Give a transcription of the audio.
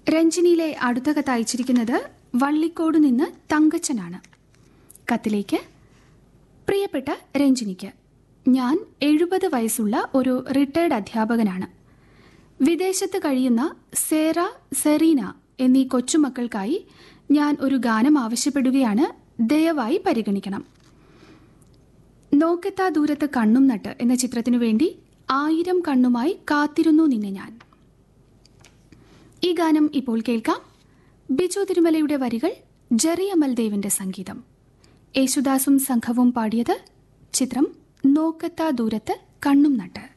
രഞ്ജിനിയിലെ അടുത്ത കത്ത് അയച്ചിരിക്കുന്നത് വള്ളിക്കോട് നിന്ന് തങ്കച്ചനാണ് കത്തിലേക്ക് പ്രിയപ്പെട്ട രഞ്ജിനിക്ക് ഞാൻ എഴുപത് വയസ്സുള്ള ഒരു റിട്ടയർഡ് അധ്യാപകനാണ് വിദേശത്ത് കഴിയുന്ന സേറ സെറീന എന്നീ കൊച്ചുമക്കൾക്കായി ഞാൻ ഒരു ഗാനം ആവശ്യപ്പെടുകയാണ് ദയവായി പരിഗണിക്കണം നോക്കെത്താ ദൂരത്ത് കണ്ണും നട്ട് എന്ന ചിത്രത്തിനു വേണ്ടി ആയിരം കണ്ണുമായി കാത്തിരുന്നു നിന്നെ ഞാൻ ഈ ഗാനം ഇപ്പോൾ കേൾക്കാം ബിജു തിരുമലയുടെ വരികൾ ജെറി അമൽദേവിന്റെ സംഗീതം യേശുദാസും സംഘവും പാടിയത് ചിത്രം നോക്കത്താ ദൂരത്ത് കണ്ണും നട്ട്